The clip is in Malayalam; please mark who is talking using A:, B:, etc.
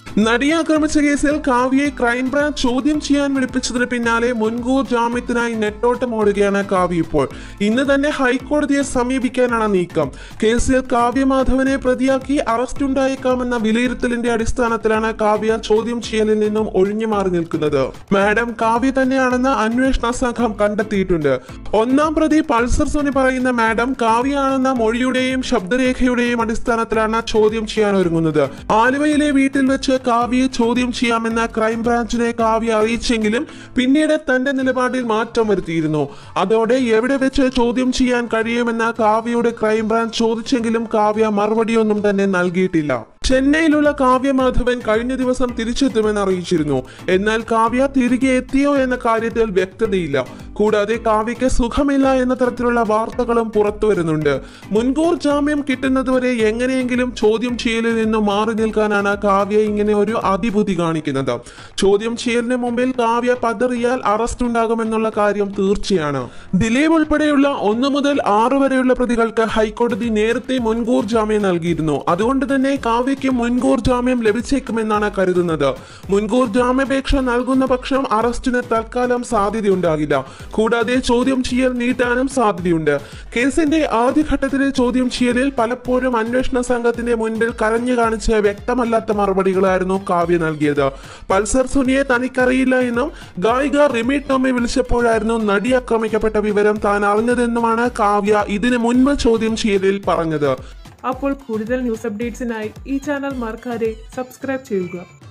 A: നടിയെ ആക്രമിച്ച കേസിൽ കാവ്യയെ ക്രൈംബ്രാഞ്ച് ചോദ്യം ചെയ്യാൻ വിളിപ്പിച്ചതിന് പിന്നാലെ മുൻകൂർ ജാമ്യത്തിനായി നെട്ടോട്ടം ഓടുകയാണ് കാവ്യ ഇപ്പോൾ ഇന്ന് തന്നെ ഹൈക്കോടതിയെ സമീപിക്കാനാണ് നീക്കം കേസിൽ കാവ്യ മാധവനെ പ്രതിയാക്കി അറസ്റ്റ് ഉണ്ടായേക്കാമെന്ന വിലയിരുത്തലിന്റെ അടിസ്ഥാനത്തിലാണ് കാവ്യ ചോദ്യം ചെയ്യലിൽ നിന്നും ഒഴിഞ്ഞു മാറി നിൽക്കുന്നത് മാഡം കാവ്യ തന്നെയാണെന്ന് അന്വേഷണ സംഘം കണ്ടെത്തിയിട്ടുണ്ട് ഒന്നാം പ്രതി പൾസർ സോനി പറയുന്ന മാഡം കാവ്യയാണെന്ന മൊഴിയുടെയും ശബ്ദരേഖയുടെയും അടിസ്ഥാനത്തിലാണ് ചോദ്യം ചെയ്യാൻ ഒരുങ്ങുന്നത് ആലുവയിലെ വീട്ടിൽ വെച്ച് കാവ്യയെ ചോദ്യം ചെയ്യാമെന്ന ക്രൈംബ്രാഞ്ചിനെ കാവ്യ അറിയിച്ചെങ്കിലും പിന്നീട് തന്റെ നിലപാടിൽ മാറ്റം വരുത്തിയിരുന്നു അതോടെ എവിടെ വെച്ച് ചോദ്യം ചെയ്യാൻ കഴിയുമെന്ന കാവ്യയുടെ ക്രൈംബ്രാഞ്ച് ചോദിച്ചെങ്കിലും കാവ്യ മറുപടിയൊന്നും തന്നെ നൽകിയിട്ടില്ല ചെന്നൈയിലുള്ള കാവ്യ മാധവൻ കഴിഞ്ഞ ദിവസം തിരിച്ചെത്തുമെന്ന് അറിയിച്ചിരുന്നു എന്നാൽ കാവ്യ തിരികെ എത്തിയോ എന്ന കാര്യത്തിൽ വ്യക്തതയില്ല കൂടാതെ കാവ്യയ്ക്ക് സുഖമില്ല എന്ന തരത്തിലുള്ള വാർത്തകളും പുറത്തു വരുന്നുണ്ട് മുൻകൂർ ജാമ്യം കിട്ടുന്നതുവരെ എങ്ങനെയെങ്കിലും ചോദ്യം ചെയ്യലിൽ നിന്ന് മാറി നിൽക്കാനാണ് കാവ്യ ഇങ്ങനെ ഒരു അതിബുദ്ധി കാണിക്കുന്നത് ചോദ്യം ചെയ്യലിന് മുമ്പിൽ കാവ്യ പതറിയാൽ അറസ്റ്റ് ഉണ്ടാകുമെന്നുള്ള കാര്യം തീർച്ചയാണ് ദിലീപ് ഉൾപ്പെടെയുള്ള ഒന്ന് മുതൽ ആറ് വരെയുള്ള പ്രതികൾക്ക് ഹൈക്കോടതി നേരത്തെ മുൻകൂർ ജാമ്യം നൽകിയിരുന്നു അതുകൊണ്ട് തന്നെ കാവ്യയ്ക്ക് മുൻകൂർ ജാമ്യം ലഭിച്ചേക്കുമെന്നാണ് കരുതുന്നത് മുൻകൂർ ജാമ്യാപേക്ഷ നൽകുന്ന പക്ഷം അറസ്റ്റിന് തൽക്കാലം സാധ്യതയുണ്ടാകില്ല കൂടാതെ ചോദ്യം ചെയ്യൽ നീട്ടാനും സാധ്യതയുണ്ട് കേസിന്റെ ആദ്യഘട്ടത്തിലെ ചോദ്യം ചെയ്യലിൽ പലപ്പോഴും അന്വേഷണ സംഘത്തിന്റെ മുൻപിൽ കരഞ്ഞു കാണിച്ച വ്യക്തമല്ലാത്ത മറുപടികളായിരുന്നു കാവ്യ നൽകിയത് പൾസർ സുനിയെ തനിക്കറിയില്ല എന്നും ഗായിക റിമി ടോമി വിളിച്ചപ്പോഴായിരുന്നു നടി ആക്രമിക്കപ്പെട്ട വിവരം താൻ അറിഞ്ഞതെന്നുമാണ് കാവ്യ ഇതിനു മുൻപ് ചോദ്യം ചെയ്യലിൽ പറഞ്ഞത്
B: അപ്പോൾ കൂടുതൽ ന്യൂസ് അപ്ഡേറ്റ്സിനായി ഈ ചാനൽ മറക്കാതെ സബ്സ്ക്രൈബ് ചെയ്യുക